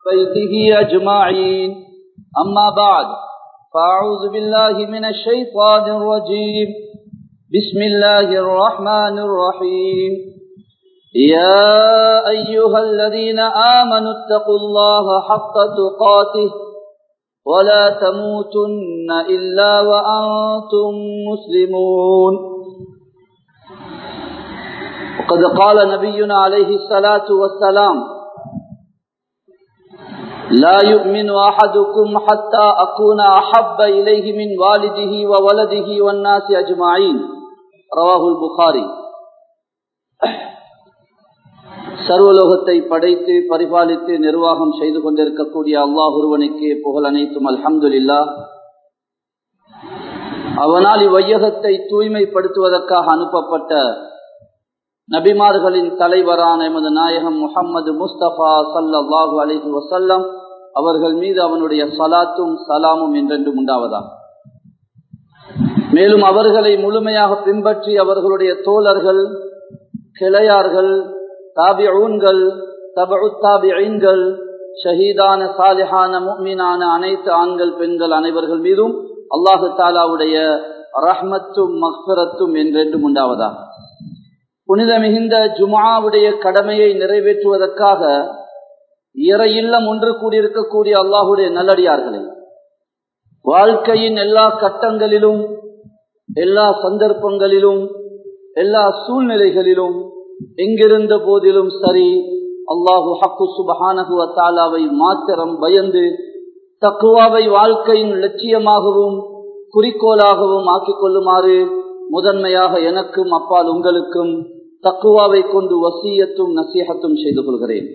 بيته أجمعين أما بعد فأعوذ بالله من الشيطان الرجيم بسم الله الرحمن الرحيم يا أيها الذين آمنوا اتقوا الله حق تقاته ولا تموتن إلا وأنتم مسلمون وقد قال نبينا عليه الصلاة والسلام لا يؤمن أحدكم حتى أكون أحب إليه من والده وولده والناس أجمعين رواه البخاري சர்வலோகத்தை படைத்து பரிபாலித்து நிர்வாகம் செய்து கொண்டிருக்கக்கூடிய அல்லாஹ் ஒருவனுக்கு புகழ் அனைத்தும் அல்ஹம்துல்லா அவனால் இவ்வையகத்தை தூய்மைப்படுத்துவதற்காக அனுப்பப்பட்ட நபிமார்களின் தலைவரான எமது நாயகம் முகம்மது முஸ்தபா சல்லாஹூ அலிஹி வசல்லம் அவர்கள் மீது அவனுடைய சலாத்தும் சலாமும் என்றென்றும் உண்டாவதா மேலும் அவர்களை முழுமையாக பின்பற்றி அவர்களுடைய தோழர்கள் கிளையார்கள் தாபிஊன்கள் தபு தாபிஐன்கள் ஷஹீதான சாலிஹான முக்மீனான அனைத்து ஆண்கள் பெண்கள் அனைவர்கள் மீதும் அல்லாஹு தாலாவுடைய ரஹ்மத்தும் மக்சரத்தும் என்றென்றும் உண்டாவதா புனித மிகுந்த ஜுமாவுடைய கடமையை நிறைவேற்றுவதற்காக இறை இல்லம் ஒன்று கூடியிருக்கக்கூடிய அல்லாஹுடைய நல்லடியார்களே வாழ்க்கையின் எல்லா கட்டங்களிலும் எல்லா சந்தர்ப்பங்களிலும் எல்லா சூழ்நிலைகளிலும் எங்கிருந்த போதிலும் சரி அல்லாஹு ஹக்கு சுபஹானகுவ தாலாவை மாத்திரம் பயந்து தக்குவாவை வாழ்க்கையின் லட்சியமாகவும் குறிக்கோளாகவும் ஆக்கிக் கொள்ளுமாறு முதன்மையாக எனக்கும் அப்பால் உங்களுக்கும் தக்குவாவை கொண்டு வசியத்தும் நசீகத்தும் செய்து கொள்கிறேன்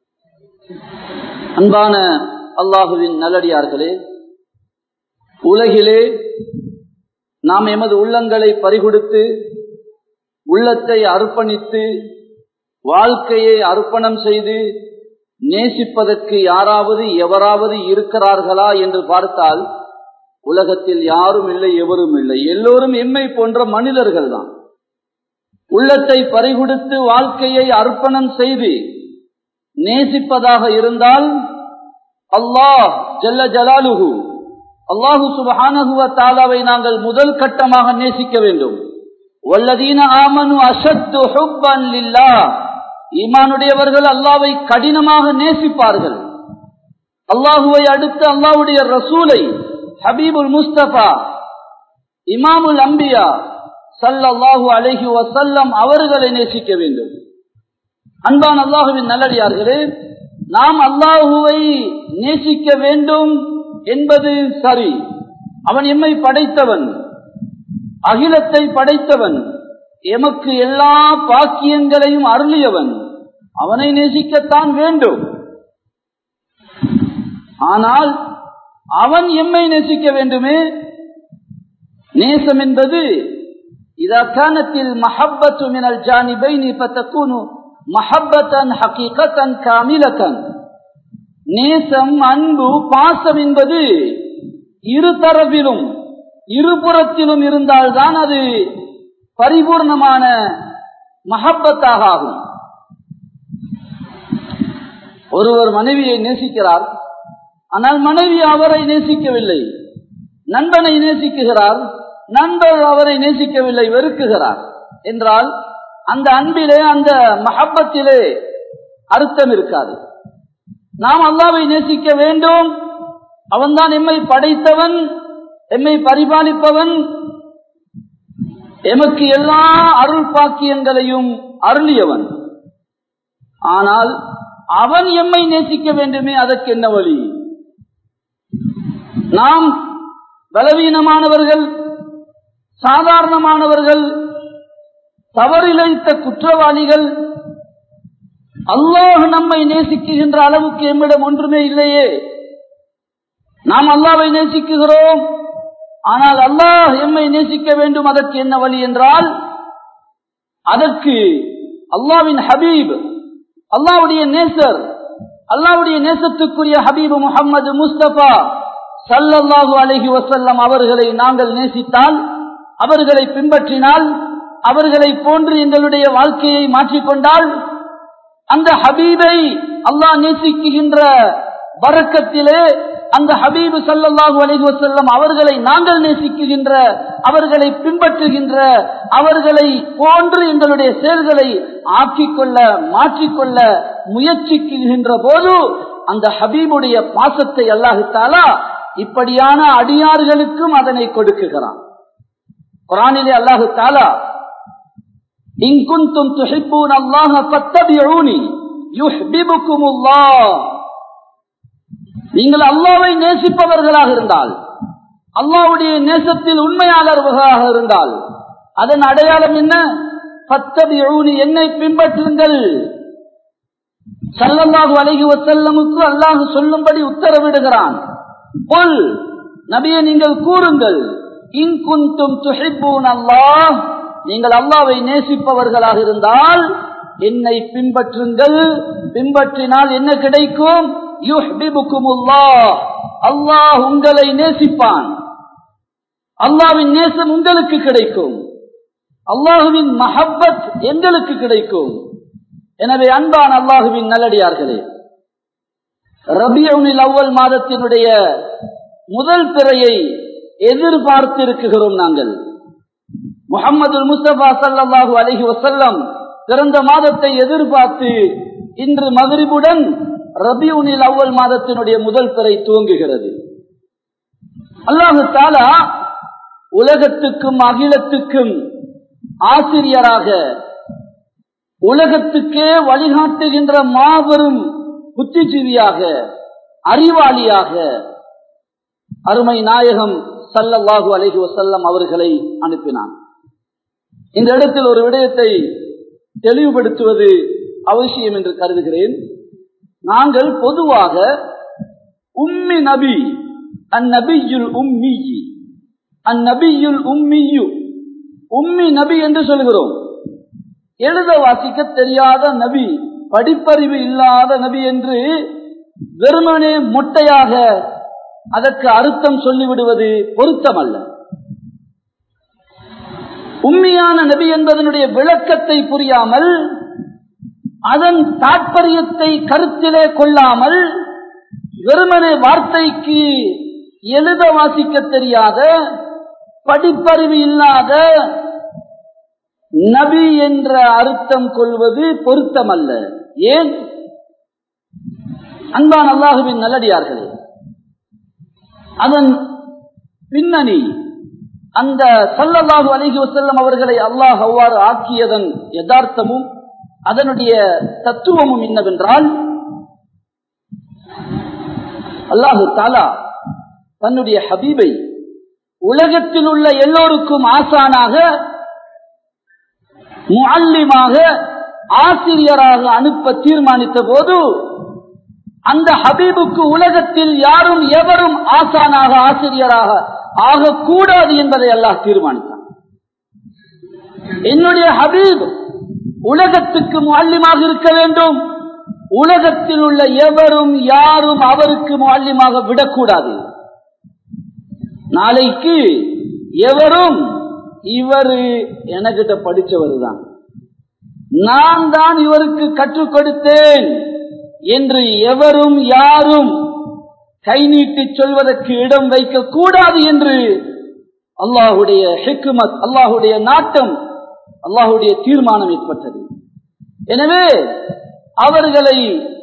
அன்பான அல்லாஹுவின் நல்லடியார்களே உலகிலே நாம் எமது உள்ளங்களை பறிகொடுத்து உள்ளத்தை அர்ப்பணித்து வாழ்க்கையை அர்ப்பணம் செய்து நேசிப்பதற்கு யாராவது எவராவது இருக்கிறார்களா என்று பார்த்தால் உலகத்தில் யாரும் இல்லை எவரும் இல்லை எல்லோரும் எம்மை போன்ற மனிதர்கள் தான் உள்ளத்தை பறிகொடுத்து வாழ்க்கையை அர்ப்பணம் செய்து நேசிப்பதாக இருந்தால் அல்லாஹ் ஜல்ல ஜலாலுகு அல்லாஹு சுபஹானகுவ தாலாவை நாங்கள் முதல் கட்டமாக நேசிக்க வேண்டும் வல்லதீன ஆமனு அசத்து ஹுப்பன் லில்லா ஈமானுடையவர்கள் அல்லாவை கடினமாக நேசிப்பார்கள் அல்லாஹுவை அடுத்து அல்லாஹுடைய ரசூலை ஹபீபுல் முஸ்தபா இமாமுல் அம்பியா சல்லாஹு அலஹி வசல்லம் அவர்களை நேசிக்க வேண்டும் அன்பான் அல்லாஹுவின் நல்லடியார்களே நாம் அல்லாஹுவை நேசிக்க வேண்டும் என்பது சரி அவன் எம்மை படைத்தவன் அகிலத்தை படைத்தவன் எமக்கு எல்லா பாக்கியங்களையும் அருளியவன் அவனை நேசிக்கத்தான் வேண்டும் ஆனால் அவன் எம்மை நேசிக்க வேண்டுமே நேசம் என்பது இதற்கானத்தில் மஹப்பத்து மினல் ஜானிபை நீ பத்தக்கூனு மஹப்பத்தன் ஹக்கீகத்தன் காமிலத்தன் நேசம் அன்பு பாசம் என்பது இரு தரப்பிலும் இருபுறத்திலும் இருந்தால்தான் அது பரிபூர்ணமான மஹப்பத்தாக ஆகும் ஒருவர் மனைவியை நேசிக்கிறார் ஆனால் மனைவி அவரை நேசிக்கவில்லை நண்பனை நேசிக்குகிறார் நண்பர் அவரை நேசிக்கவில்லை வெறுக்குகிறார் என்றால் அந்த அன்பிலே அந்த மஹப்பத்திலே அர்த்தம் இருக்காது நாம் அல்லாவை நேசிக்க வேண்டும் அவன்தான் எம்மை படைத்தவன் எம்மை பரிபாலிப்பவன் எமக்கு எல்லா அருள் பாக்கியங்களையும் அருளியவன் ஆனால் அவன் எம்மை நேசிக்க வேண்டுமே அதற்கு என்ன வழி நாம் பலவீனமானவர்கள் சாதாரணமானவர்கள் தவறிழைத்த குற்றவாளிகள் அல்லாஹ் நம்மை நேசிக்குகின்ற அளவுக்கு எம்மிடம் ஒன்றுமே இல்லையே நாம் அல்லாவை நேசிக்குகிறோம் ஆனால் அல்லாஹ் எம்மை நேசிக்க வேண்டும் அதற்கு என்ன வழி என்றால் அதற்கு அல்லாவின் ஹபீப் அல்லாவுடைய நேசர் அல்லாவுடைய நேசத்துக்குரிய ஹபீப் முகமது முஸ்தபா சல்லல்லாஹு அலஹி வசல்லம் அவர்களை நாங்கள் நேசித்தால் அவர்களை பின்பற்றினால் அவர்களை போன்று எங்களுடைய வாழ்க்கையை மாற்றிக்கொண்டால் அந்த ஹபீபை அல்லாஹ் நேசிக்குகின்ற வரக்கத்திலே அந்த ஹபீபு சல்லல்லாஹு அலைஹி வஸல்லம் அவர்களை நாங்கள் நேசிக்குகின்ற அவர்களை பின்பற்றுகின்ற அவர்களை போன்று எங்களுடைய செயல்களை ஆக்கிக்கொள்ள மாற்றிக்கொள்ள முயற்சிக்குகின்ற போது அந்த ஹபீபுடைய பாசத்தை அல்லாஹு தாலா இப்படியான அடியார்களுக்கும் அதனை கொடுக்குகிறான் குரானிலே அல்லாஹு தாலா இங்குந்தும் துஹிப்பூன் அல்லாஹ ஃபத்தபிஊனி யுஹ்பிபுக்குமுல்லாஹ் நீங்கள் அல்லாவை நேசிப்பவர்களாக இருந்தால் அல்லாவுடைய நேசத்தில் உண்மையாளர்களாக இருந்தால் அதன் அடையாளம் என்ன பத்தபியூனி என்னை பின்பற்றுங்கள் சல்லல்லாஹு அலைஹி வஸல்லமுக்கு அல்லாஹ் சொல்லும்படி உத்தரவிடுகிறான் கொல் நபியை நீங்கள் கூறுங்கள் இன் குந்தும் துஹிப்பூன் அல்லாஹ் நீங்கள் அல்லாவை நேசிப்பவர்களாக இருந்தால் என்னை பின்பற்றுங்கள் பின்பற்றினால் என்ன கிடைக்கும் அல்லாஹ் உங்களை நேசிப்பான் அல்லாவின் நேசம் உங்களுக்கு கிடைக்கும் அல்லாஹுவின் மஹப்பத் எங்களுக்கு கிடைக்கும் எனவே அன்பான் அல்லாஹுவின் நல்லடியார்களே ரபியுனில் அவ்வல் மாதத்தினுடைய முதல் பிறையை எதிர்பார்த்திருக்கிறோம் நாங்கள் முகமது முஸ்தபா சல்லாஹூ அலஹி வசல்லம் பிறந்த மாதத்தை எதிர்பார்த்து இன்று மகிரிபுடன் ரபியுனில் அவ்வல் மாதத்தினுடைய முதல் பிறை துவங்குகிறது அல்லாஹு தாலா உலகத்துக்கும் அகிலத்துக்கும் ஆசிரியராக உலகத்துக்கே வழிகாட்டுகின்ற மாபெரும் புத்திஜீவியாக அறிவாளியாக அருமை நாயகம் சல்லல்லாஹு அலஹி வசல்லம் அவர்களை அனுப்பினான் இந்த இடத்தில் ஒரு விடயத்தை தெளிவுபடுத்துவது அவசியம் என்று கருதுகிறேன் நாங்கள் பொதுவாக உம்மி நபி அந்நபியுல் உம்மி அந்நபியுல் உம்மியு உம்மி நபி என்று சொல்கிறோம் எழுத வாசிக்க தெரியாத நபி படிப்பறிவு இல்லாத நபி என்று வெறுமனே மொட்டையாக அதற்கு அர்த்தம் சொல்லிவிடுவது பொருத்தமல்ல உண்மையான நபி என்பதனுடைய விளக்கத்தை புரியாமல் அதன் தாற்பயத்தை கருத்திலே கொள்ளாமல் வெறுமனே வார்த்தைக்கு எழுத வாசிக்க தெரியாத படிப்பறிவு இல்லாத நபி என்ற அர்த்தம் கொள்வது பொருத்தமல்ல ஏன் அன்பான் அல்லாஹுவின் நல்லடியார்களே அதன் பின்னணி அந்த சல்லல்லாஹு அலிஹி வசல்லம் அவர்களை அல்லாஹ் அவ்வாறு ஆக்கியதன் யதார்த்தமும் அதனுடைய தத்துவமும் என்னவென்றால் அல்லாஹு தாலா தன்னுடைய ஹபீபை உலகத்தில் உள்ள எல்லோருக்கும் ஆசானாக முல்லிமாக ஆசிரியராக அனுப்ப தீர்மானித்த போது அந்த ஹபீபுக்கு உலகத்தில் யாரும் எவரும் ஆசானாக ஆசிரியராக ஆகக்கூடாது என்பதை அல்லாஹ் தீர்மானித்தான் என்னுடைய ஹபீப் உலகத்துக்கு முல்லிமாக இருக்க வேண்டும் உலகத்தில் உள்ள எவரும் யாரும் அவருக்கு முல்லிமாக விடக்கூடாது நாளைக்கு எவரும் இவர் எனக்கிட்ட படிச்சவர் தான் நான் தான் இவருக்கு கற்றுக் கொடுத்தேன் என்று எவரும் யாரும் கை நீட்டி சொல்வதற்கு இடம் வைக்க கூடாது என்று அல்லாஹுடைய ஹெக்குமத் அல்லாஹுடைய நாட்டம் அல்லாஹுடைய தீர்மானம் ஏற்பட்டது எனவே அவர்களை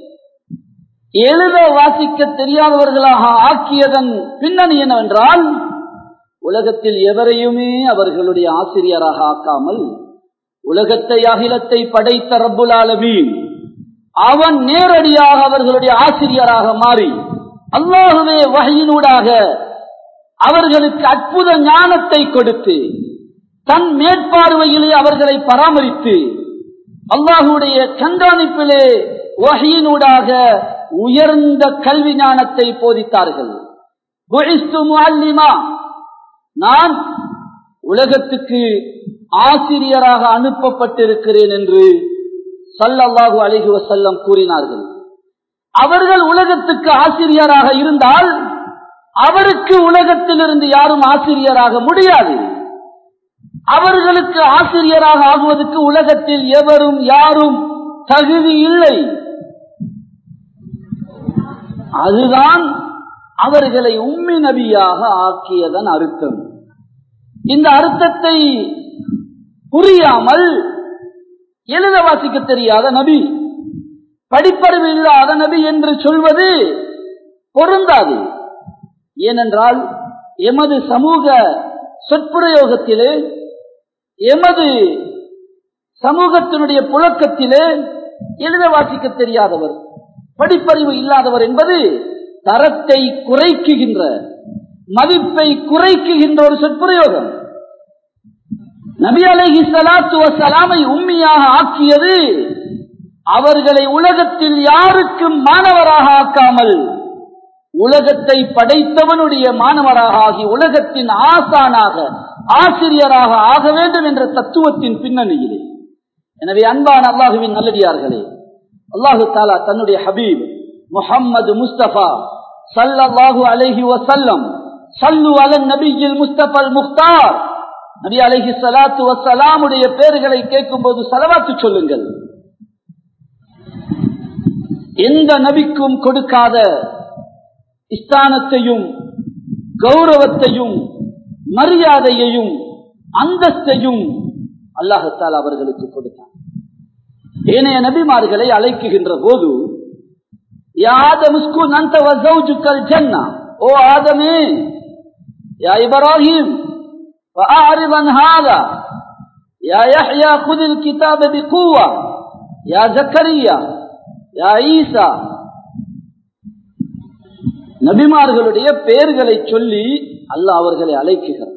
எழுத வாசிக்க தெரியாதவர்களாக ஆக்கியதன் பின்னணி என்னவென்றால் உலகத்தில் எவரையுமே அவர்களுடைய ஆசிரியராக ஆக்காமல் உலகத்தை அகிலத்தை படைத்த ரப்புல் ஆலமீன் அவன் நேரடியாக அவர்களுடைய ஆசிரியராக மாறி அல்லாஹுவே வகையினூடாக அவர்களுக்கு அற்புத ஞானத்தை கொடுத்து தன் மேற்பார்வையிலே அவர்களை பராமரித்து அல்லாஹுடைய கண்காணிப்பிலே வகையினூடாக உயர்ந்த கல்வி ஞானத்தை போதித்தார்கள் நான் உலகத்துக்கு ஆசிரியராக அனுப்பப்பட்டிருக்கிறேன் என்று சல்லல்லாஹு அலிஹி வசல்லம் கூறினார்கள் அவர்கள் உலகத்துக்கு ஆசிரியராக இருந்தால் அவருக்கு உலகத்திலிருந்து யாரும் ஆசிரியராக முடியாது அவர்களுக்கு ஆசிரியராக ஆகுவதற்கு உலகத்தில் எவரும் யாரும் தகுதி இல்லை அதுதான் அவர்களை உம்மி நபியாக ஆக்கியதன் அர்த்தம் இந்த அர்த்தத்தை புரியாமல் எழுத வாசிக்க தெரியாத நபி படிப்பறிவு இல்லாத நபி என்று சொல்வது பொருந்தாது ஏனென்றால் எமது சமூக சொற்பிரயோகத்திலே எமது சமூகத்தினுடைய புழக்கத்திலே எழுத வாசிக்க தெரியாதவர் படிப்பறிவு இல்லாதவர் என்பது தரத்தை குறைக்குகின்ற மதிப்பை குறைக்குகின்ற ஒரு சொற்பிரயோகம் நபி அலஹி சலாத்து வசலாமை உண்மையாக ஆக்கியது அவர்களை உலகத்தில் யாருக்கும் மாணவராக ஆக்காமல் உலகத்தை படைத்தவனுடைய மாணவராக ஆகி உலகத்தின் ஆசானாக ஆசிரியராக ஆக வேண்டும் என்ற தத்துவத்தின் பின்னணியிலே எனவே அன்பான அல்லாஹுவின் நல்லடியார்களே அல்லாஹு தாலா தன்னுடைய ஹபீப் முஹம்மது முஸ்தபா சல்லல்லாஹு அலைஹி வசல்லம் சல்லு அலன் நபியில் முஸ்தபல் முக்தார் நபி அலைஹி சலாத்து வசலாமுடைய பேர்களை கேட்கும் போது செலவாத்து சொல்லுங்கள் எந்த நபிக்கும் கொடுக்காத ஸ்தானத்தையும் கௌரவத்தையும் மரியாதையையும் அந்தஸ்தையும் அல்லாஹத்தால் அவர்களுக்கு கொடுத்தார் ஏனைய நபிமார்களை அழைக்குகின்ற போது ஓ ஆதமே யா இப்ராஹிம் فأعرض عن هذا يا يحيى خذ الكتاب بقوة يا زكريا يا عيسى நபிமார்களுடைய பெயர்களை சொல்லி அல்லாஹ் அவர்களை அழைக்குகிறார்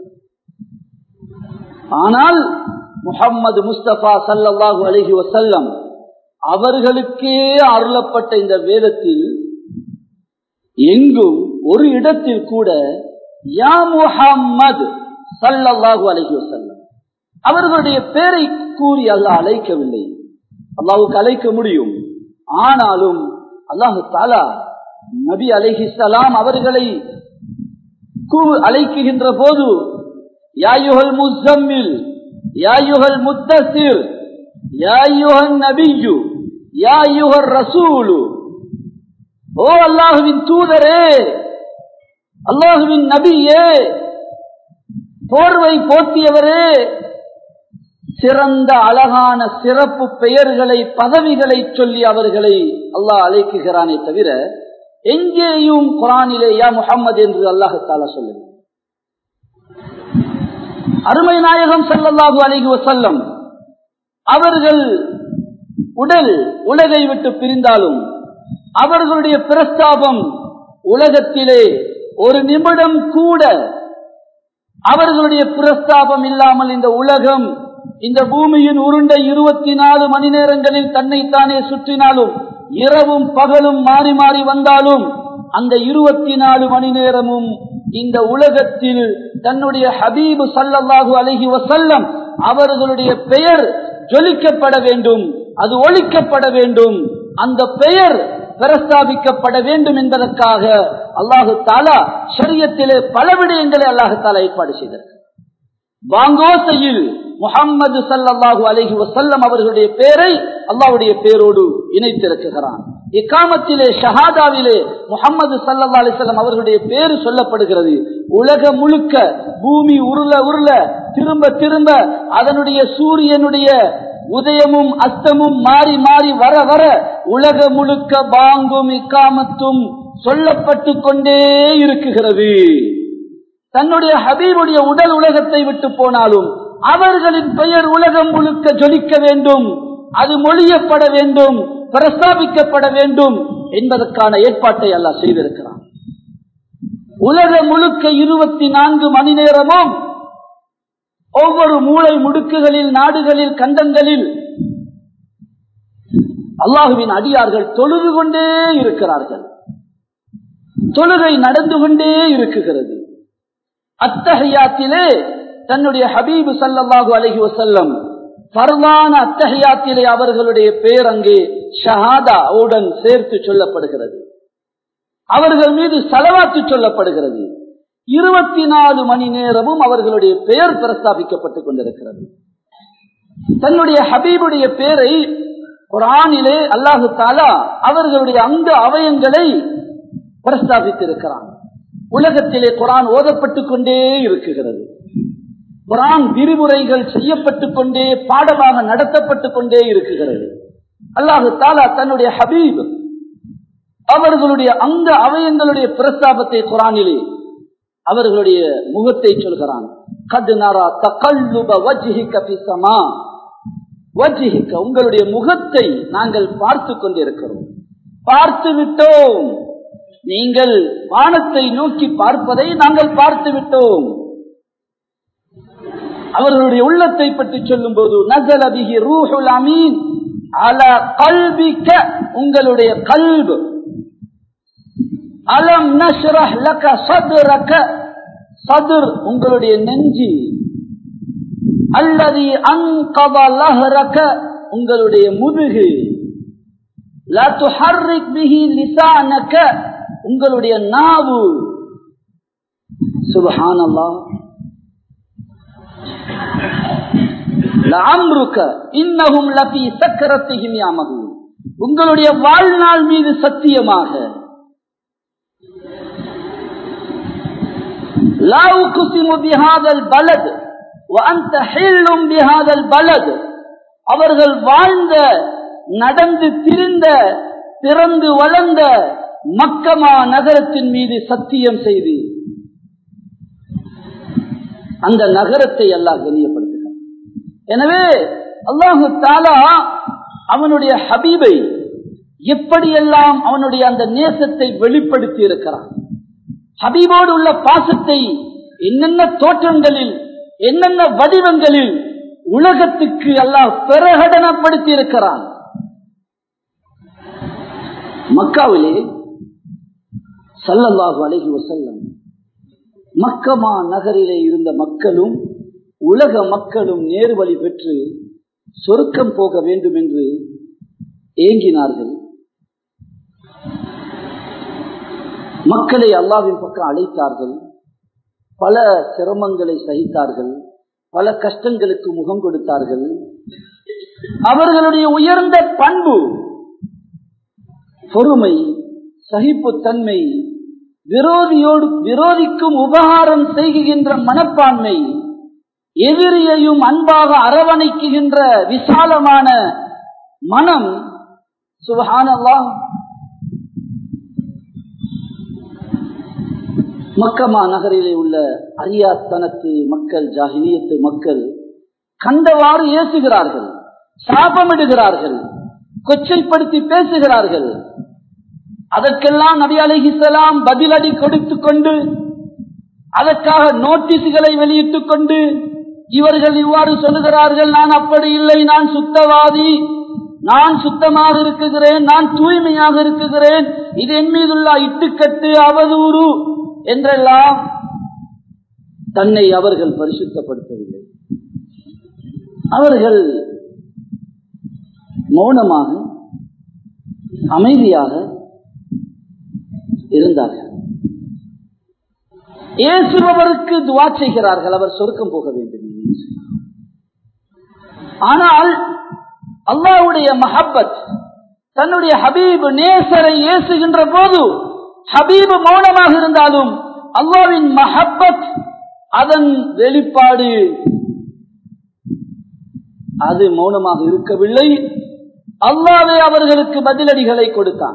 ஆனால் முகம்மது முஸ்தபா சல்லாஹூ அலஹி வசல்லம் அவர்களுக்கே அருளப்பட்ட இந்த வேதத்தில் எங்கும் ஒரு இடத்தில் கூட யா முஹம்மது சல்லல்லாஹு அலஹி வசல்லம் அவர்களுடைய பேரை கூறி அல்லாஹ் அழைக்கவில்லை அல்லாவுக்கு அழைக்க முடியும் ஆனாலும் அல்லாஹு தாலா நபி அலைஹிஸ்லாம் அவர்களை அழைக்குகின்ற போது யாயுகல் முசம்மில் யாயுகல் முத்தசிர் யாயுகன் நபியு யாயுகர் ரசூலு ஓ அல்லாஹுவின் தூதரே அல்லாஹுவின் நபியே போர்வை போத்தியவரே சிறந்த அழகான சிறப்பு பெயர்களை பதவிகளை சொல்லி அவர்களை அல்லாஹ் அழைக்குகிறானே தவிர எங்கேயும் குரானிலே யா முகம்மது என்று அல்லாஹால சொல்லுங்க அருமை நாயகம் செல்லல்லாஹு அலிஹி வசல்லம் அவர்கள் உடல் உலகை விட்டு பிரிந்தாலும் அவர்களுடைய பிரஸ்தாபம் உலகத்திலே ஒரு நிமிடம் கூட அவர்களுடைய பிரஸ்தாபம் இல்லாமல் இந்த உலகம் இந்த பூமியின் உருண்டை இருபத்தி நாலு மணி நேரங்களில் தன்னைத்தானே சுற்றினாலும் இரவும் பகலும் மாறி மாறி வந்தாலும் அந்த இருபத்தி நாலு மணி நேரமும் இந்த உலகத்தில் தன்னுடைய ஹபீபு சல்லல்லாஹு அலஹி வசல்லம் அவர்களுடைய பெயர் ஜொலிக்கப்பட வேண்டும் அது ஒழிக்கப்பட வேண்டும் அந்த பெயர் பிரஸ்தாபிக்கப்பட வேண்டும் என்பதற்காக அல்லாஹு தாலா ஷரியத்திலே பல விடயங்களை அல்லாஹு தாலா ஏற்பாடு செய்தார் வாங்கோசையில் முகம்மது சல்லாஹூ அலஹி வசல்லம் அவர்களுடைய பேரை அல்லாவுடைய பேரோடு இணைத்திருக்கிறான் இக்காமத்திலே ஷஹாதாவிலே முகமது சல்லா அலிசல்லாம் அவர்களுடைய பேரு சொல்லப்படுகிறது உலக முழுக்க பூமி உருள உருள திரும்ப திரும்ப அதனுடைய சூரியனுடைய உதயமும் அஸ்தமும் மாறி மாறி வர வர உலக முழுக்க பாங்கும் இக்காமத்தும் சொல்லப்பட்டு கொண்டே இருக்குகிறது தன்னுடைய ஹபீபுடைய உடல் உலகத்தை விட்டு போனாலும் அவர்களின் பெயர் உலகம் முழுக்க ஜொலிக்க வேண்டும் அது மொழியப்பட வேண்டும் பிரஸ்தாபிக்கப்பட வேண்டும் என்பதற்கான ஏற்பாட்டை அல்லாஹ் செய்திருக்கிறான் உலக முழுக்க இருபத்தி நான்கு மணி நேரமும் ஒவ்வொரு மூளை முடுக்குகளில் நாடுகளில் கண்டங்களில் அல்லாஹுவின் அடியார்கள் தொழுது கொண்டே இருக்கிறார்கள் தொழுகை நடந்து கொண்டே இருக்குகிறது அத்தகையாத்திலே தன்னுடைய ஹபீபு சல்லாஹூ அலஹி வசல்லம் பரவான அத்தகையாத்திலே அவர்களுடைய பேர் அங்கே ஷஹாதா உடன் சேர்த்து சொல்லப்படுகிறது அவர்கள் மீது செலவாத்து சொல்லப்படுகிறது இருபத்தி நாலு மணி நேரமும் அவர்களுடைய பெயர் பிரஸ்தாபிக்கப்பட்டுக் கொண்டிருக்கிறது தன்னுடைய ஹபீபுடைய பேரை குரானிலே அல்லாஹு தாலா அவர்களுடைய அங்க அவயங்களை பிரஸ்தாபித்திருக்கிறான் உலகத்திலே குரான் ஓதப்பட்டுக் கொண்டே இருக்குகிறது குரான் விரிவுரைகள் செய்யப்பட்டுக் கொண்டே பாடமாக நடத்தப்பட்டுக் கொண்டே இருக்குகிறது அல்லாஹு தாலா தன்னுடைய ஹபீப் அவர்களுடைய அந்த அவயங்களுடைய பிரஸ்தாபத்தை குரானிலே அவர்களுடைய முகத்தை சொல்கிறான் கது நரா தகல்லுப வஜ்ஹிக ஃபி ஸமா வஜ்ஹிக உங்களுடைய முகத்தை நாங்கள் பார்த்து கொண்டிருக்கிறோம் பார்த்து விட்டோம் நீங்கள் வானத்தை நோக்கி பார்ப்பதை நாங்கள் பார்த்து விட்டோம் அவர்களுடைய உள்ளத்தை பற்றி சொல்லும் போது நசலபிகி ரூஹுல் அமீன் அல கல்பிக்க உங்களுடைய கல்பு அலம் நஷ்ரஹ் லக சதுரக சதுர் உங்களுடைய நெஞ்சு அல்லது அங்கப லஹரக உங்களுடைய முதுகு லா துஹர்ரிக் பிஹி லிசானக உங்களுடைய நாவு சுபஹானல்லாஹ் லஅம்ருக இன்னஹும் லஃபீ சக்கரத்திஹிம் யாமஹூன் உங்களுடைய வாழ்நாள் மீது சத்தியமாக லா உக்ஸிமு பிஹாதல் பலத் وأنت حل بهذا البلد அவர்கள் வாழ்ந்த நடந்து திரிந்த பிறந்து வளர்ந்த மக்கமா நகரத்தின் மீது சத்தியம் செய்து அந்த நகரத்தை அல்லாஹ் கண்ணியப்படுத்துகிறார் எனவே அல்லாஹு தாலா அவனுடைய ஹபீபை எப்படியெல்லாம் அவனுடைய அந்த நேசத்தை வெளிப்படுத்தி இருக்கிறான் ஹபீபோடு உள்ள பாசத்தை என்னென்ன தோற்றங்களில் என்னென்ன வடிவங்களில் உலகத்துக்கு அல்லாஹ் பிரகடனப்படுத்தி இருக்கிறான் மக்காவிலே சல்லல்லாஹு அலைஹி வசல்லம் மக்கமா நகரிலே இருந்த மக்களும் உலக மக்களும் நேர்வழி பெற்று சொருக்கம் போக வேண்டும் என்று ஏங்கினார்கள் மக்களை அல்லாவின் பக்கம் அழைத்தார்கள் பல சிரமங்களை சகித்தார்கள் பல கஷ்டங்களுக்கு முகம் கொடுத்தார்கள் அவர்களுடைய உயர்ந்த பண்பு பொறுமை சகிப்புத்தன்மை விரோதியோடு விரோதிக்கும் உபகாரம் செய்கின்ற மனப்பான்மை எதிரியையும் அன்பாக அரவணைக்குகின்ற விசாலமான மனம் சுபஹானல்லா மக்கமா நகரிலே உள்ள அரியாத்தனத்து மக்கள் ஜாகிலியத்து மக்கள் கண்டவாறு ஏசுகிறார்கள் சாபமிடுகிறார்கள் கொச்சைப்படுத்தி பேசுகிறார்கள் அதற்கெல்லாம் நபி அலிஹிசலாம் பதிலடி கொடுத்து கொண்டு அதற்காக நோட்டீஸுகளை வெளியிட்டுக் கொண்டு இவர்கள் இவ்வாறு சொல்லுகிறார்கள் நான் அப்படி இல்லை நான் சுத்தவாதி நான் சுத்தமாக இருக்குகிறேன் நான் தூய்மையாக இருக்குகிறேன் இது என் மீதுள்ள இட்டுக்கட்டு அவதூறு என்றெல்லாம் தன்னை அவர்கள் பரிசுத்தப்படுத்தவில்லை அவர்கள் மௌனமாக அமைதியாக இருந்தார்கள் இயேசுபவருக்கு துவா செய்கிறார்கள் அவர் சொர்க்கம் போக வேண்டும் ஆனால் அல்லாவுடைய மஹப்பத் தன்னுடைய ஹபீப் நேசரை ஏசுகின்ற போது ஹபீப் மௌனமாக இருந்தாலும் அல்லாவின் மஹப்பத் அதன் வெளிப்பாடு அது மௌனமாக இருக்கவில்லை அல்லாவே அவர்களுக்கு பதிலடிகளை கொடுத்தான்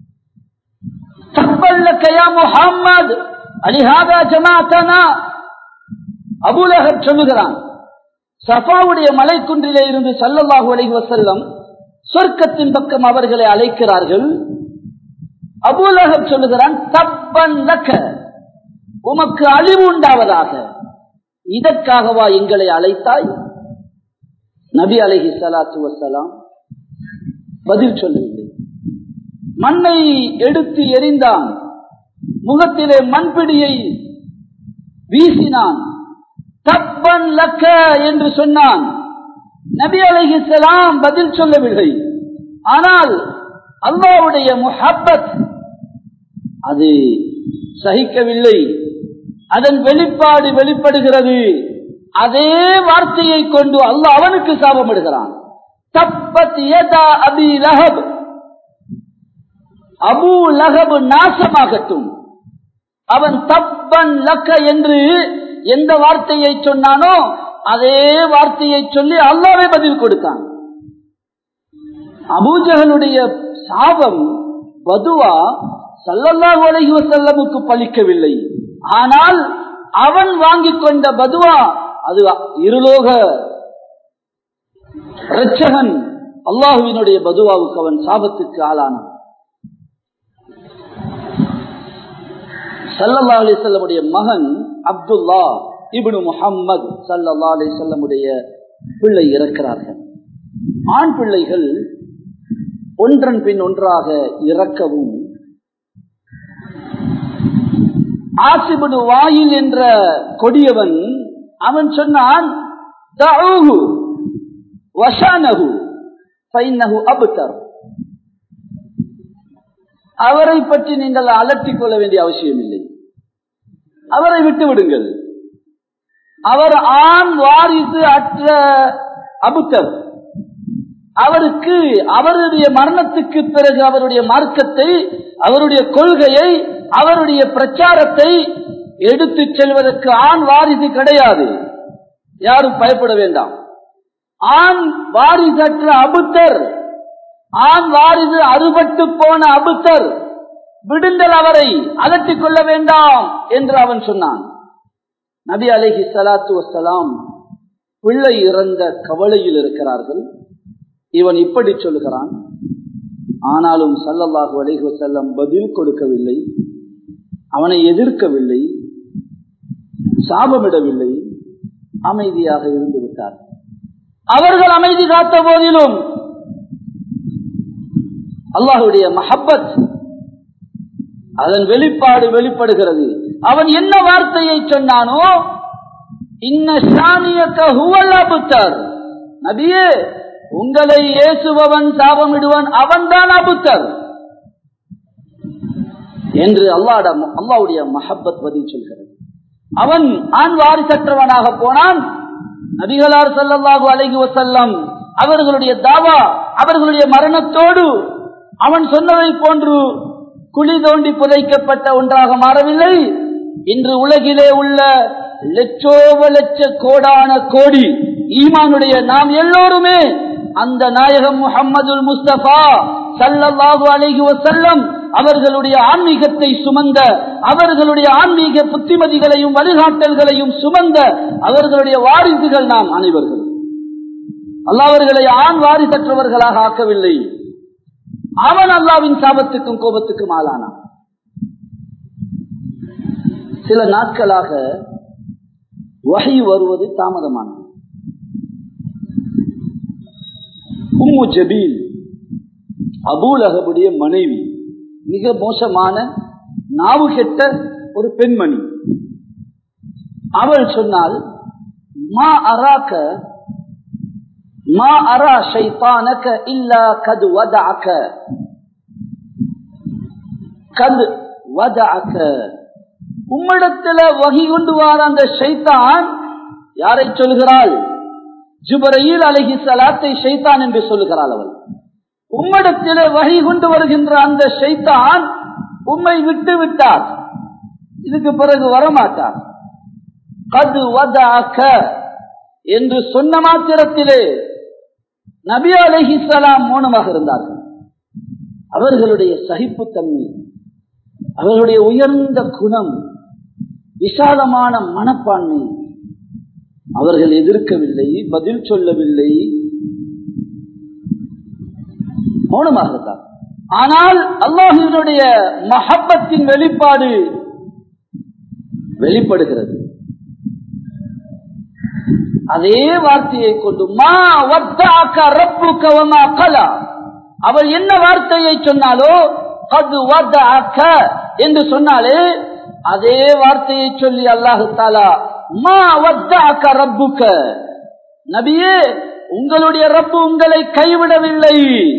முகம்மது அலிஹாதா ஜமாத்தனா அபுலகர் சொல்லுகிறான் சஃபாவுடைய மலைக்குன்றிலே இருந்து சல்லல்லாஹு அலைஹி வசல்லம் சொர்க்கத்தின் பக்கம் அவர்களை அழைக்கிறார்கள் அபுலகர் சொல்லுகிறான் தப்பன் லக்க உமக்கு அழிவு உண்டாவதாக இதற்காகவா எங்களை அழைத்தாய் நபி அலஹி சலாத்து வசலாம் பதில் சொல்லவில்லை மண்ணை எடுத்து எரிந்தான் முகத்திலே மண்பிடியை வீசினான் தப்பன் லக்க என்று சொன்னான் நபி அலிஹிசலாம் பதில் சொல்லவில்லை ஆனால் அல்லாவுடைய முஹப்பத் அது சகிக்கவில்லை அதன் வெளிப்பாடு வெளிப்படுகிறது அதே வார்த்தையை கொண்டு அல்லாஹ் அவனுக்கு சாபமிடுகிறான் தப்பத் யதா அபி லஹப் அபூ லகபு நாசமாகட்டும் அவன் தப்பன் லக்க என்று எந்த வார்த்தையை சொன்னானோ அதே வார்த்தையை சொல்லி அல்லாவே பதில் கொடுத்தான் அபூஜகனுடைய சாபம் பதுவா சல்லல்லாஹு அலைஹி வஸல்லமுக்கு பலிக்கவில்லை ஆனால் அவன் வாங்கிக் கொண்ட பதுவா அது இருலோக இரட்சகன் அல்லாஹுவினுடைய பதுவாவுக்கு அவன் சாபத்துக்கு ஆளானான் சல்லல்லா அலி செல்லமுடைய மகன் அப்துல்லா இப்னு முஹம்மது சல்லல்லா அலி செல்லமுடைய பிள்ளை இறக்கிறார்கள் ஆண் பிள்ளைகள் ஒன்றன் பின் ஒன்றாக இறக்கவும் ஆசிபடு வாயில் என்ற கொடியவன் அவன் சொன்னான் "தஅூஹு வஷானஹு ஃபைன்னஹு அப்தர்." அவரை பற்றி நீங்கள் அலட்டிக் கொள்ள வேண்டிய அவசியம் இல்லை அவரை விட்டு விடுங்கள் அவர் ஆண் வாரிசு அற்ற அபுத்தர் அவருக்கு அவருடைய மரணத்துக்கு பிறகு அவருடைய மார்க்கத்தை அவருடைய கொள்கையை அவருடைய பிரச்சாரத்தை எடுத்துச் செல்வதற்கு ஆண் வாரிசு கிடையாது யாரும் பயப்பட வேண்டாம் ஆண் வாரிசற்ற அபுத்தர் ஆண் வாரிசு அறுபட்டு போன அபுத்தர் விடுங்கள் அவரை அலட்டிக் கொள்ள வேண்டாம் என்று அவன் சொன்னான் நபி அலைஹி ஸலாத்து வஸ்ஸலாம் பிள்ளை இறந்த கவலையில் இருக்கிறார்கள் இவன் இப்படி சொல்கிறான் ஆனாலும் சல்லல்லாஹு அலைஹி வஸல்லம் பதில் கொடுக்கவில்லை அவனை எதிர்க்கவில்லை சாபமிடவில்லை அமைதியாக இருந்து விட்டார் அவர்கள் அமைதி காத்த போதிலும் அல்லாஹுடைய மஹப்பத் அதன் வெளிப்பாடு வெளிப்படுகிறது அவன் என்ன வார்த்தையை சொன்னானோ இன்ன ஷானியக்க ஹுவல் அபுத்தர் நபியே உங்களை ஏசுபவன் சாபமிடுவன் அவன்தான் அபுத்தர் என்று அல்லாட அல்லாவுடைய மஹப்பத் பதில் சொல்கிறது அவன் ஆண் வாரிசற்றவனாக போனான் நபிகளார் ஸல்லல்லாஹு அலைஹி வஸல்லம் அவர்களுடைய தாவா அவர்களுடைய மரணத்தோடு அவன் சொன்னதை போன்று குழி தோண்டி புதைக்கப்பட்ட ஒன்றாக மாறவில்லை இன்று உலகிலே உள்ள லட்சோப லட்ச கோடான கோடி ஈமானுடைய நாம் எல்லோருமே அந்த நாயகம் முஹம்மதுல் முஸ்தபா சல்லல்லாஹு அலைஹி வஸல்லம் அவர்களுடைய ஆன்மீகத்தை சுமந்த அவர்களுடைய ஆன்மீக புத்திமதிகளையும் வழிகாட்டல்களையும் சுமந்த அவர்களுடைய வாரிசுகள் நாம் அனைவர்கள் அல்லாஹ் அவர்களை ஆண் வாரிசற்றவர்களாக ஆக்கவில்லை அவன் அல்லாவின் சாபத்துக்கும் கோபத்துக்கும் ஆளானான் சில நாட்களாக வகை வருவது தாமதமானது உம்மு ஜபீல் அபூல் அகபுடைய மனைவி மிக மோசமான நாவு கெட்ட ஒரு பெண்மணி அவள் சொன்னால் மா அராக்க மா அரா ஷைத்தானக இல்லா கது வதஅக கது வதஅக உம்மிடத்துல வகி கொண்டு வார அந்த ஷைத்தான் யாரை சொல்கிறாள் ஜுபரையில் அழகி சலாத்தை ஷைத்தான் என்று சொல்லுகிறாள் அவள் உம்மிடத்திலே வகை கொண்டு வருகின்ற அந்த ஷைத்தான் உம்மை விட்டு விட்டார் இதுக்கு பிறகு வரமாட்டார் கது வதாக்க என்று சொன்ன மாத்திரத்திலே நபி அலஹி சலாம் மௌனமாக இருந்தார்கள் அவர்களுடைய சகிப்புத்தன்மை அவர்களுடைய உயர்ந்த குணம் விசாலமான மனப்பான்மை அவர்கள் எதிர்க்கவில்லை பதில் சொல்லவில்லை மௌனமாக இருந்தார் ஆனால் அல்லாஹினுடைய மஹப்பத்தின் வெளிப்பாடு வெளிப்படுகிறது அதே வார்த்தையை கொண்டு மா வத்தாக்க ரப்பு கவமா கலா அவள் என்ன வார்த்தையை சொன்னாலோ அது வத்தாக்க என்று சொன்னாலே அதே வார்த்தையை சொல்லி அல்லாஹு தாலா மா வத்தாக்க ரப்புக்க நபியே உங்களுடைய ரப்பு உங்களை கைவிடவில்லை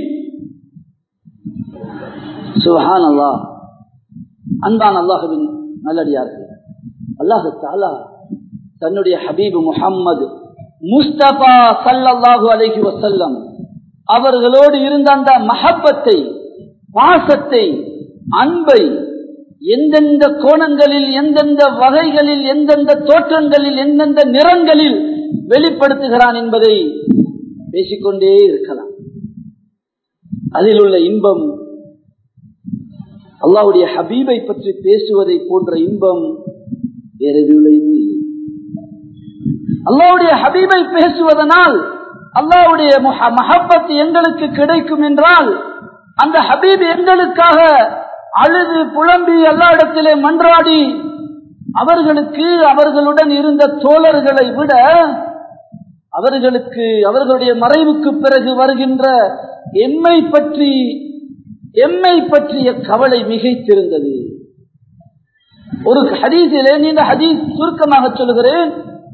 சுஹான் அல்லா அன்பான் அல்லாஹுவின் நல்லடியார்கள் அல்லாஹு தாலா தன்னுடைய ஹபீபு முஹம்மது முஸ்தபா சல்லல்லாஹு அலைஹி வசல்லம் அவர்களோடு இருந்த அந்த மஹப்பத்தை பாசத்தை அன்பை எந்தெந்த கோணங்களில் எந்தெந்த வகைகளில் எந்தெந்த தோற்றங்களில் எந்தெந்த நிறங்களில் வெளிப்படுத்துகிறான் என்பதை பேசிக்கொண்டே இருக்கலாம் அதில் உள்ள இன்பம் அல்லாவுடைய ஹபீபை பற்றி பேசுவதை போன்ற இன்பம் வேறு எதுலையுமே இல்லை அல்லாவுடைய ஹபீபை பேசுவதனால் அல்லாவுடைய மஹப்பத் எங்களுக்கு கிடைக்கும் என்றால் அந்த ஹபீப் எங்களுக்காக அழுது புலம்பி எல்லா இடத்திலே மன்றாடி அவர்களுக்கு அவர்களுடன் இருந்த தோழர்களை விட அவர்களுக்கு அவர்களுடைய மறைவுக்கு பிறகு வருகின்ற எம்மை பற்றி எம்மை பற்றிய கவலை மிகைத்திருந்தது ஒரு ஹதீஸிலே நீண்ட ஹதீஸ் சுருக்கமாக சொல்கிறேன்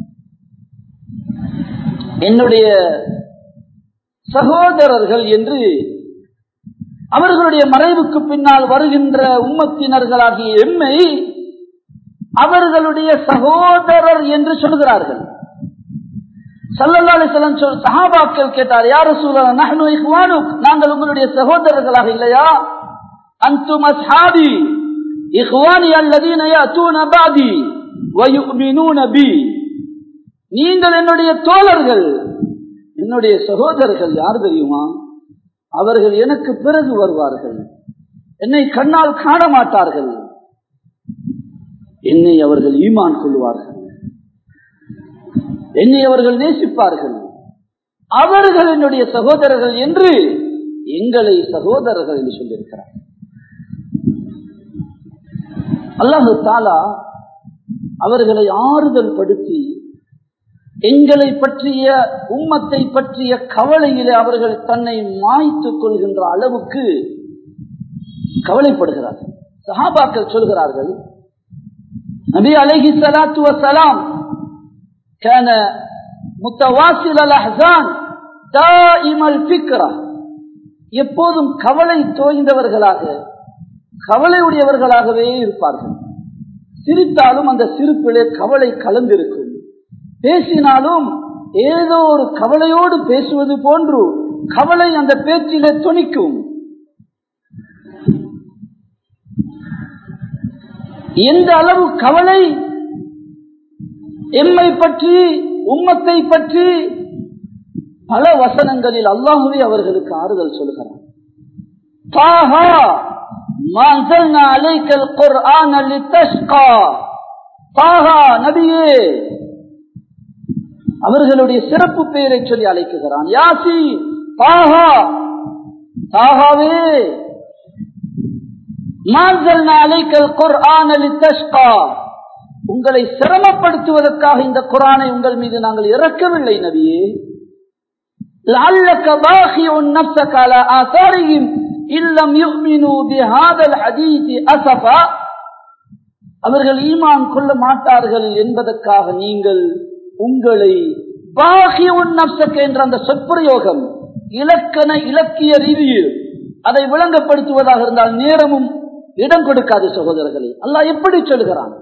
என்னுடைய சகோதரர்கள் என்று அவர்களுடைய மறைவுக்கு பின்னால் வருகின்ற உம்மத்தினர்களாகிய எம்மை அவர்களுடைய சகோதரர் என்று சொல்கிறார்கள் சல்லல்லாஹு அலைஹி சொல் சஹாபாக்கள் கேட்டார் யார் ரசூலல்லாஹ் நஹ்னு இஹ்வானுக் நாங்கள் உங்களுடைய சகோதரர்களாக இல்லையா அன்தும் அஸ்ஹாபி இஹ்வானி அல்லதீன யாத்தூன பாதி வயுமினூன பி நீங்கள் என்னுடைய தோழர்கள் என்னுடைய சகோதரர்கள் யார் தெரியுமா அவர்கள் எனக்கு பிறகு வருவார்கள் என்னை கண்ணால் காண மாட்டார்கள் என்னை அவர்கள் ஈமான் கொள்வார்கள் என்னை அவர்கள் நேசிப்பார்கள் அவர்கள் என்னுடைய சகோதரர்கள் என்று எங்களை சகோதரர்கள் என்று சொல்லியிருக்கிறார் அல்லாஹு தாலா அவர்களை ஆறுதல் படுத்தி எங்களை பற்றிய உம்மத்தை பற்றிய கவலையிலே அவர்கள் தன்னை மாய்த்துக் கொள்கின்ற அளவுக்கு கவலைப்படுகிறார்கள் சஹாபாக்கள் சொல்கிறார்கள் நபி அலைஹி சலாத்து வசலாம் كان متواصل الاحزان دائم الفكره எப்போதும் கவலை தோய்ந்தவர்களாக கவலை உடையவர்களாகவே இருப்பார்கள் சிரித்தாலும் அந்த சிரிப்பிலே கவலை கலந்திருக்கும் பேசினாலும் ஏதோ ஒரு கவலையோடு பேசுவது போன்று கவலை அந்த பேச்சிலே துணிக்கும் எந்த அளவு கவலை எம்மை பற்றி உம்மத்தை பற்றி பல வசனங்களில் அல்லாஹுவே அவர்களுக்கு ஆறுதல் சொல்கிறார் தாஹா மான்சல்னா அலைக்கல் குர்ஆன லிதஷ்கா தாஹா நபியே அவர்களுடைய சிறப்பு பெயரை சொல்லி அழைக்குகிறான் யாசி தாஹா தாகாவே மான்சல்னா அலைக்கல் குர்ஆன லிதஷ்கா உங்களை சிரமப்படுத்துவதற்காக இந்த குரானை உங்கள் மீது நாங்கள் இறக்கவில்லை நபியே لعلك باخع نفسك على آثارهم إن لم يؤمنوا بهذا الحديث أسفا அவர்கள் ஈமான் கொள்ள மாட்டார்கள் என்பதற்காக நீங்கள் உங்களை பாகியுன் நப்சக்க என்ற அந்த சொற்பிரயோகம் இலக்கண இலக்கிய ரீதியில் அதை விளங்கப்படுத்துவதாக இருந்தால் நேரமும் இடம் கொடுக்காது சகோதரர்களே அல்லாஹ் எப்படி சொல்கிறான்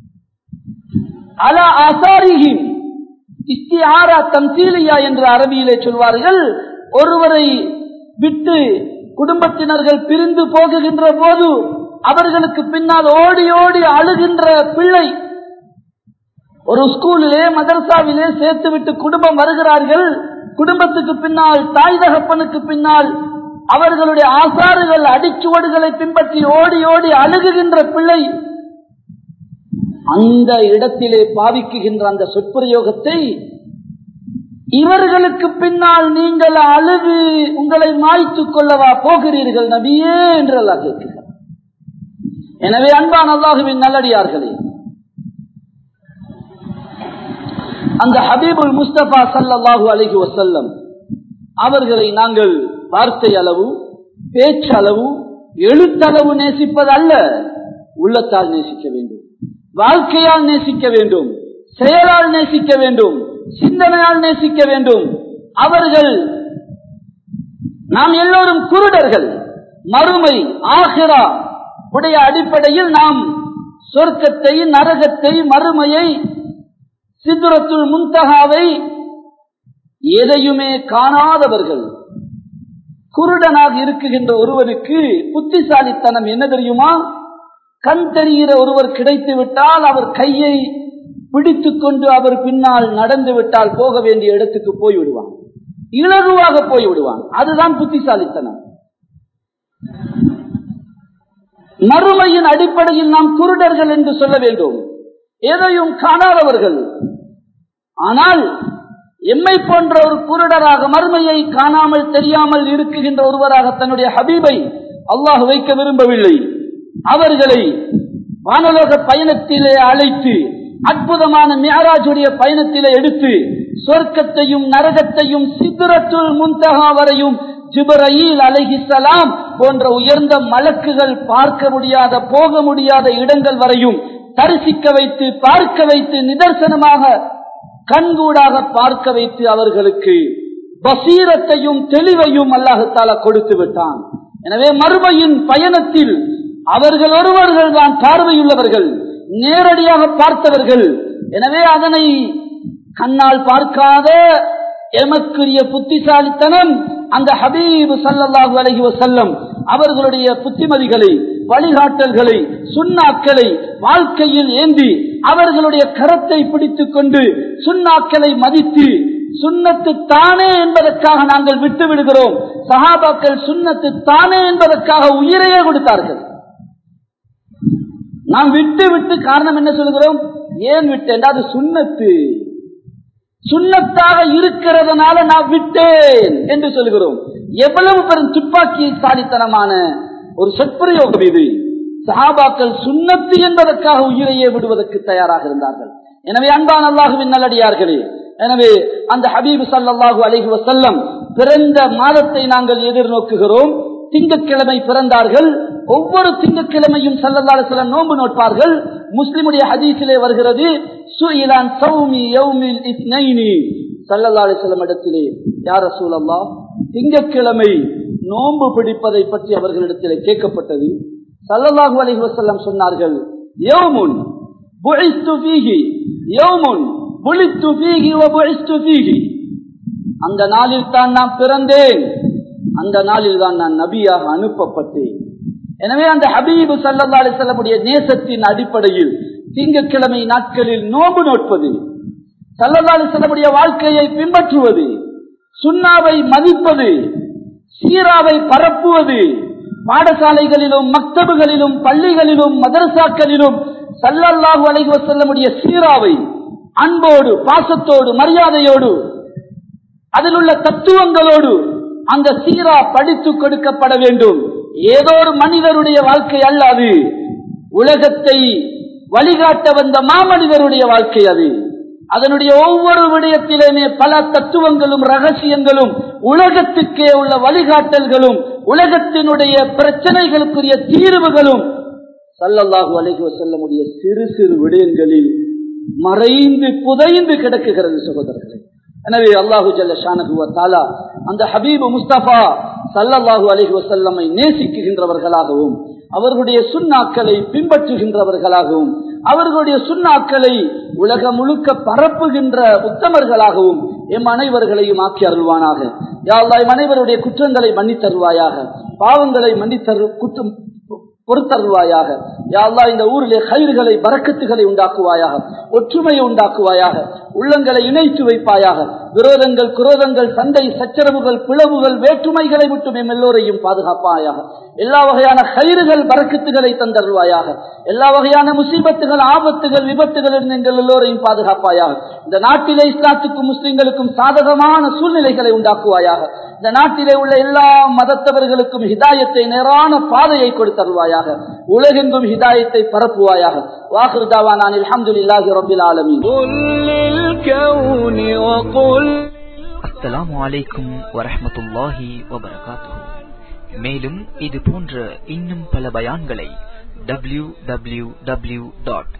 அல அசாரிஹிம் இஸ்தியாரா தம்சீலியா என்று அரபியிலே சொல்வார்கள் ஒருவரை விட்டு குடும்பத்தினர்கள் பிரிந்து போகுகின்ற போது அவர்களுக்கு பின்னால் ஓடி ஓடி அழுகின்ற பிள்ளை ஒரு ஸ்கூலிலே மதரசாவிலே சேர்த்து விட்டு குடும்பம் வருகிறார்கள் குடும்பத்துக்கு பின்னால் தாய் தகப்பனுக்கு பின்னால் அவர்களுடைய ஆசாறுகள் அடிச்சுவடுகளை பின்பற்றி ஓடி ஓடி அழுகுகின்ற பிள்ளை அந்த இடத்திலே பாவிக்குகின்ற அந்த சொற்பிரயோகத்தை இவர்களுக்கு பின்னால் நீங்கள் அழுது உங்களை மாய்த்துக் கொள்ளவா போகிறீர்கள் நபியே என்று அல்லாஹ் கேட்கிறார் எனவே அன்பான் அல்லாஹுவின் நல்லடியார்களே அந்த ஹபீபுல் முஸ்தபா சல்லாஹூ அலஹி வசல்லம் அவர்களை நாங்கள் வார்த்தை அளவு பேச்சளவு எழுத்தளவு நேசிப்பது அல்ல உள்ளத்தால் நேசிக்க வேண்டும் வாழ்க்கையால் நேசிக்க வேண்டும் செயலால் நேசிக்க வேண்டும் சிந்தனையால் நேசிக்க வேண்டும் அவர்கள் நாம் எல்லோரும் குருடர்கள் மறுமை ஆகிரா உடைய அடிப்படையில் நாம் சொர்க்கத்தை நரகத்தை மறுமையை சிதுரத்துள் முந்தகாவை எதையுமே காணாதவர்கள் குருடனாக இருக்குகின்ற ஒருவனுக்கு புத்திசாலித்தனம் என்ன தெரியுமா கண் தெரிகிற ஒருவர் கிடைத்து விட்டால் அவர் கையை பிடித்துக் கொண்டு அவர் பின்னால் நடந்து விட்டால் போக வேண்டிய இடத்துக்கு போய் விடுவான் இலகுவாக போய் விடுவான் அதுதான் புத்திசாலித்தனம் மறுமையின் அடிப்படையில் நாம் குருடர்கள் என்று சொல்ல வேண்டும் எதையும் காணாதவர்கள் ஆனால் எம்மை போன்ற ஒரு குருடராக மறுமையை காணாமல் தெரியாமல் இருக்குகின்ற ஒருவராக தன்னுடைய ஹபீபை அல்லாஹ் வைக்க விரும்பவில்லை அவர்களை வானலோக பயணத்திலே அழைத்து அற்புதமான மியாராஜுடைய பயணத்திலே எடுத்து சொர்க்கத்தையும் நரகத்தையும் சித்திரத்துள் முந்தகா வரையும் ஜிபரயில் அலைஹிசலாம் போன்ற உயர்ந்த மலக்குகள் பார்க்க முடியாத போக முடியாத இடங்கள் வரையும் தரிசிக்க வைத்து பார்க்க வைத்து நிதர்சனமாக கண்கூடாக பார்க்க வைத்து அவர்களுக்கு பசீரத்தையும் தெளிவையும் அல்லாஹால கொடுத்து விட்டான் எனவே மறுமையின் பயணத்தில் அவர்கள் ஒருவர்கள் தான் பார்வையுள்ளவர்கள் நேரடியாக பார்த்தவர்கள் எனவே அதனை கண்ணால் பார்க்காத எமக்குரிய புத்திசாலித்தனம் அந்த ஹபீபு சல்லல்லாஹு அலஹி வசல்லம் அவர்களுடைய புத்திமதிகளை வழிகாட்டல்களை சுண்ணாக்களை வாழ்க்கையில் ஏந்தி அவர்களுடைய கரத்தை பிடித்துக் கொண்டு சுண்ணாக்களை மதித்து சுண்ணத்து தானே என்பதற்காக நாங்கள் விட்டு விடுகிறோம் சஹாபாக்கள் சுண்ணத்து தானே என்பதற்காக உயிரையே கொடுத்தார்கள் நாம் விட்டு விட்டு காரணம் என்ன சொல்கிறோம் ஏன் விட்டேன் அது சுண்ணத்து சுண்ணத்தாக இருக்கிறதுனால நான் விட்டேன் என்று சொல்கிறோம் எவ்வளவு பெரும் துப்பாக்கி சாலித்தனமான ஒரு சொற்பிரயோகம் இது சஹாபாக்கள் சுண்ணத்து என்பதற்காக உயிரையே விடுவதற்கு தயாராக இருந்தார்கள் எனவே அன்பான் அல்லாஹுவின் நல்லடியார்களே எனவே அந்த ஹபீபு சல்லாஹூ அலஹி வசல்லம் பிறந்த மாதத்தை நாங்கள் எதிர்நோக்குகிறோம் திங்கட்கிழமை பிறந்தார்கள் ஒவ்வொரு திங்கட்கிழமையும் சல்லல்லாஹு செல்லம் நோன்பு நோட்பார்கள் முஸ்லிமுடைய ஹதீஸிலே வருகிறது சுயிலான் சௌமி யௌமில் இத்னைனி சல்லல்லாஹு அலைஹி வஸல்லம் இடத்திலே யார் ரசூலல்லாஹ் திங்கட்கிழமை நோன்பு பிடிப்பதை பற்றி அவர்களிடத்திலே கேட்கப்பட்டது சல்லல்லாஹு அலைஹி வஸல்லம் சொன்னார்கள் யௌமுன் புஇஸ்து ஃபீஹி யௌமுன் புலித்து ஃபீஹி வ புஇஸ்து ஃபீஹி அந்த நாளில் தான் நான் பிறந்தேன் அந்த நாளில் தான் நான் நபியாக அனுப்பப்பட்டேன் எனவே அந்த ஹபீபு சல்லா அலிசல்லமுடைய நேசத்தின் அடிப்படையில் திங்கட்கிழமை நாட்களில் நோம்பு நோட்பது சல்லல்லா அலிசல்லமுடைய வாழ்க்கையை பின்பற்றுவது சுண்ணாவை மதிப்பது சீராவை பரப்புவது பாடசாலைகளிலும் மக்தபுகளிலும் பள்ளிகளிலும் மதரசாக்களிலும் சல்லல்லாஹு அலைஹி வஸல்லமுடைய சீராவை அன்போடு பாசத்தோடு மரியாதையோடு அதில் உள்ள தத்துவங்களோடு அந்த சீரா படித்து கொடுக்கப்பட வேண்டும் ஏதோ ஒரு மனிதருடைய வாழ்க்கை அல்ல அது உலகத்தை வழிகாட்ட வந்த மாமனிதருடைய வாழ்க்கை அது அதனுடைய ஒவ்வொரு விடயத்திலுமே பல தத்துவங்களும் ரகசியங்களும் உலகத்துக்கே உள்ள வழிகாட்டல்களும் உலகத்தினுடைய பிரச்சனைகளுக்குரிய தீர்வுகளும் சல்லல்லாஹு அலைஹி வஸல்லமுடைய சிறு சிறு விடயங்களில் மறைந்து புதைந்து கிடக்குகிறது சகோதரர்களே எனவே அல்லாஹு ஜல்ல ஷானகுவ தாலா அந்த ஹபீபு முஸ்தபா சல்லல்லாஹு அலைஹி வசல்லமை நேசிக்குகின்றவர்களாகவும் அவர்களுடைய சுண்ணாக்களை பின்பற்றுகின்றவர்களாகவும் அவர்களுடைய சுண்ணாக்களை உலகம் முழுக்க பரப்புகின்ற உத்தமர்களாகவும் எம் அனைவர்களையும் ஆக்கி அருள்வானாக யாழ்லா எம் அனைவருடைய குற்றங்களை மன்னித்தருவாயாக பாவங்களை மன்னித்தரு குற்றம் பொறுத்தருவாயாக யாழ்லா இந்த ஊரிலே கயிறுகளை பறக்கத்துகளை உண்டாக்குவாயாக ஒற்றுமையை உண்டாக்குவாயாக உள்ளங்களை இணைத்து வைப்பாயாக விரோதங்கள் குரோதங்கள் சண்டை சச்சரவுகள் பிளவுகள் வேற்றுமைகளை விட்டு எம் எல்லோரையும் பாதுகாப்பாயாக எல்லா வகையான கயிறுகள் பறக்கத்துகளை தந்தருவாயாக எல்லா வகையான முசீபத்துகள் ஆபத்துகள் விபத்துகள் எங்கள் எல்லோரையும் பாதுகாப்பாயாக இந்த நாட்டிலே இஸ்லாத்துக்கும் முஸ்லிம்களுக்கும் சாதகமான சூழ்நிலைகளை உண்டாக்குவாயாக இந்த நாட்டிலே உள்ள எல்லா மதத்தவர்களுக்கும் ஹிதாயத்தை நேரான பாதையை கொடுத்தருவாயாக உலகெங்கும் ஹிதாயத்தை பரப்புவாயாக வாக்குதாவா நான் அலமதுல்லாஹி ரபில் ஆலமீன் அஸ்ஸலாமு அலைக்கும் வரஹ்மத்துல்லாஹி வபரகாத்துஹு மேலும் இது போன்ற இன்னும் பல பயான்களை W W W dot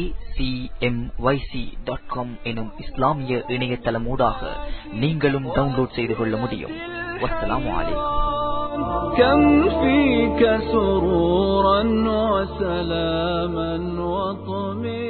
acmyc.com எனும் இஸ்லாமிய இணையதளமூடாக நீங்களும் டவுன்லோட் செய்து கொள்ள முடியும் வஸ்ஸலாமு அலைக்கும் كم فيك سرورا وسلاما وطمئنا